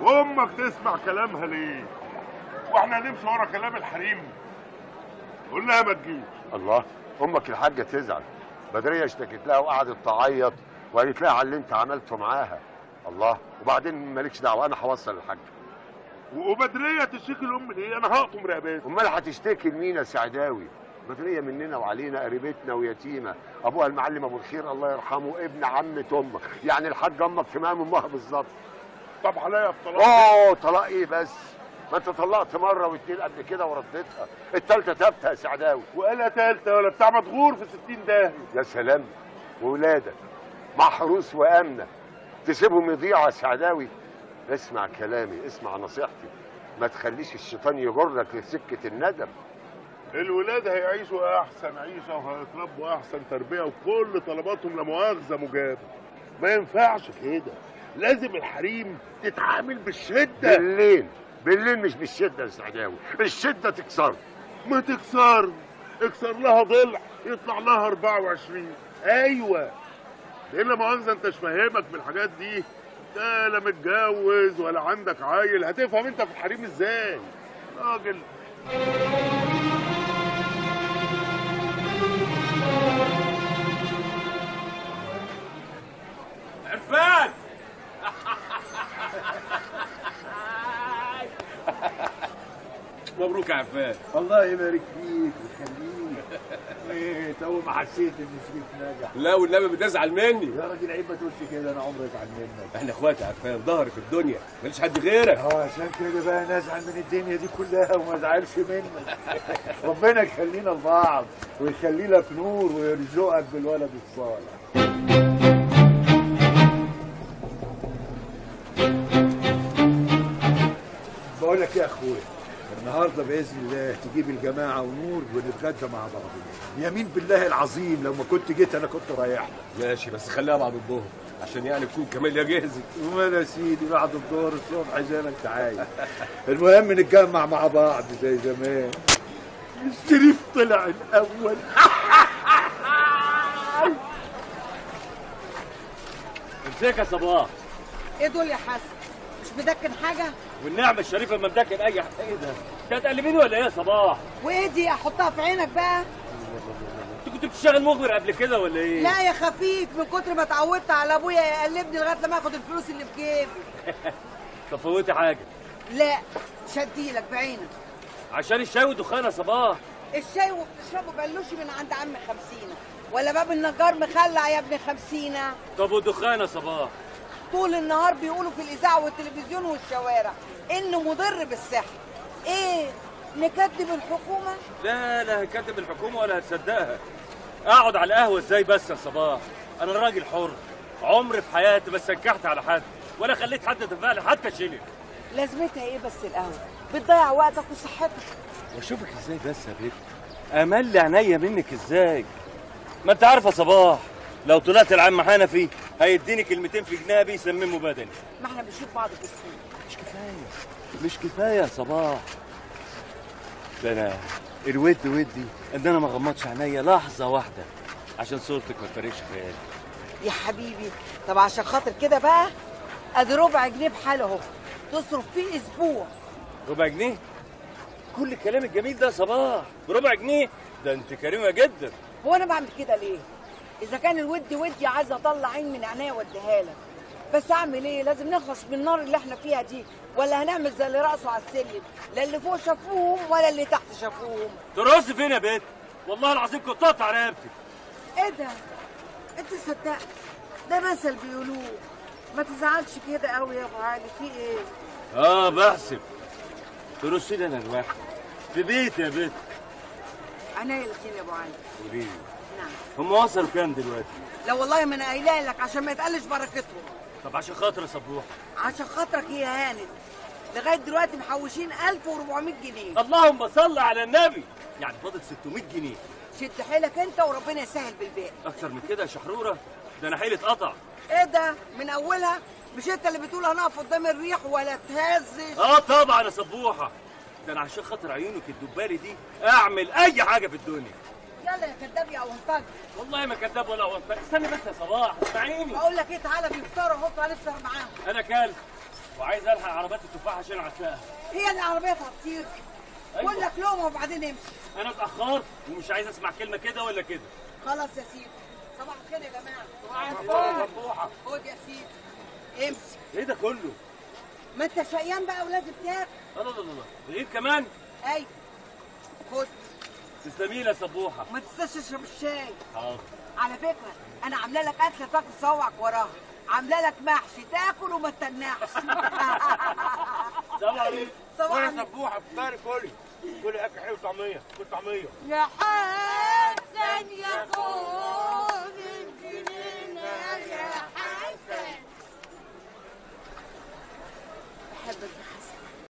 وامك تسمع كلامها ليه واحنا هنمشي ورا كلام الحريم قول لها ما تجيش الله امك الحاجه تزعل بدريه اشتكت لها وقعدت تعيط وقالت لها على اللي انت عملته معاها الله وبعدين مالكش دعوه انا هوصل الحاج وبدريه تشتكي الام ليه انا هقطم رقبتها امال هتشتكي لمين يا سعداوي بدريه مننا وعلينا قريبتنا ويتيمه ابوها المعلم ابو الخير الله يرحمه ابن عمه امك يعني الحاج امك في مقام امها بالظبط طب عليا بطلاق اوه طلاق ايه بس ما انت طلقت مره واتنين قبل كده ورديتها التالتة تابتة يا سعداوي ولا تالتة ولا بتاع مدغور في 60 داهية يا سلام وولادك محروس وامنه تسيبهم يضيعوا يا سعداوي اسمع كلامي اسمع نصيحتي ما تخليش الشيطان يغرك لسكه الندم الولاد هيعيشوا احسن عيشه وهيتربوا احسن تربيه وكل طلباتهم لا مؤاخذه مجابه ما ينفعش كده لازم الحريم تتعامل بالشده بالليل بالليل مش بالشده يا سعداوي الشده تكسر ما تكسر اكسر لها ضلع يطلع لها 24 ايوه الا مؤاخذه انت مش فاهمك بالحاجات دي انت لا متجوز ولا عندك عيل هتفهم انت في الحريم ازاي راجل عرفان مبروك يا عرفان الله يبارك فيك ويخليك ايه تو ما حسيت ان شريك نجح لا والنبي بتزعل مني يا راجل عيب ما تقولش كده انا عمري ازعل منك احنا اخوات يا عرفان ظهري في الدنيا ماليش حد غيرك اه عشان كده بقى انا ازعل من الدنيا دي كلها وما ازعلش منك ربنا يخلينا لبعض ويخلي لك نور ويرزقك بالولد الصالح بقول لك يا اخويا النهارده باذن الله تجيب الجماعه ونور ونتغدى مع بعضنا يمين بالله العظيم لو ما كنت جيت انا كنت رايح ماشي بس خليها بعد الظهر عشان يعني تكون كمان يا جاهزي وماله يا سيدي بعد الظهر الصبح زي ما انت عايز المهم نتجمع مع بعض زي زمان الشريف طلع الاول امسك يا صباح ايه دول يا حسن مش مدكن حاجه والنعمة الشريفة ما مدكن أي حاجة إيه ده؟ أنت هتقلبيني ولا إيه يا صباح؟ وايه دي احطها في عينك بقى أنت كنت بتشتغل مخبر قبل كده ولا إيه؟ لا يا خفيف من كتر ما اتعودت على ابويا يقلبني لغايه لما اخد الفلوس اللي في جيبي طب فوتي حاجة لا مش هديلك بعينك عشان الشاي والدخان يا صباح الشاي وبتشربه بلوشي من عند عم خمسينة ولا باب النجار مخلع يا ابن خمسينة طب والدخان يا صباح طول النهار بيقولوا في الاذاعه والتلفزيون والشوارع انه مضر بالصحه ايه نكذب الحكومه لا لا هكتب الحكومة ولا هتصدقها أقعد على القهوة إزاي بس يا صباح؟ أنا راجل حر عمري في حياتي ما سكحت على حد ولا خليت حد يدفع لي حتى شيلين لازمتها ايه بس القهوه بتضيع وقتك وصحتك واشوفك ازاي بس يا بنت امل عينيا منك ازاي ما انت عارفه صباح لو طلعت العم حنفي هيديني كلمتين في جنابي يسمموا بدني ما احنا بنشوف بعض في السوق مش كفايه مش كفايه يا صباح ده انا الود ودي ان انا ما غمضش عينيا لحظه واحده عشان صورتك ما تفرقش خيالي يا حبيبي طب عشان خاطر كده بقى ادي ربع جنيه بحاله اهو تصرف فيه اسبوع ربع جنيه كل الكلام الجميل ده يا صباح بربع جنيه ده انت كريمه جدا هو انا بعمل كده ليه اذا كان الود ودي عايزه اطلع عين من عينيا واديها لك بس اعمل ايه لازم نخلص من النار اللي احنا فيها دي ولا هنعمل زي اللي رقصوا على السلم لا اللي فوق شافوهم ولا اللي تحت شافوهم ترقص فين يا بنت والله العظيم كنت قطع رقبتي ايه ده انت صدقت ده مثل بيقولوه ما تزعلش كده قوي يا ابو علي في ايه اه بحسب ترصي لي انا لوحدي في بيتي يا بنت عينيا الاثنين يا ابو علي قولي لي نعم هم وصلوا كام دلوقتي لا والله ما انا قايله لك عشان ما يتقلش بركتهم طب عشان خاطر يا صبوح عشان خاطرك هي هانت لغايه دلوقتي محوشين 1400 جنيه اللهم صل على النبي يعني فاضل 600 جنيه شد حيلك انت وربنا يسهل بالباقي اكتر من كده يا شحروره ده انا حيلة قطع ايه ده من اولها مش انت اللي بتقول هنقف قدام الريح ولا تهزش اه طبعا يا صبوحه ده انا عشان خاطر عيونك الدبالي دي اعمل اي حاجه في الدنيا يلا يا كداب يا اونطاج والله ما كذاب ولا وانت استني بس يا صباح اسمعيني بقول لك ايه تعالى بيفطروا حط عليه فطار معاهم انا كلب وعايز الحق عربيات التفاح عشان اعتقها هي العربية هتطير أيوة. كل لك لقمة وبعدين امشي انا اتاخرت ومش عايز اسمع كلمه كده ولا كده خلاص يا سيدي صباح الخير يا جماعة صباح الفل خد يا سيدي امسك ايه ده كله ما انت شقيان بقى ولازم تاكل الله الله الله غير كمان ايوه خد تسلمي لي يا سبوحه ما تنساش تشرب الشاي حاضر على فكرة أنا عاملة لك أكلة تاكل صوعك وراها عاملة لك محشي تاكل وما تتنحش سلام عليكم صباح يا الخير. سبوحه فطاري كلي كلي اكل حلو طعميه كل طعميه يا حسن يا خويا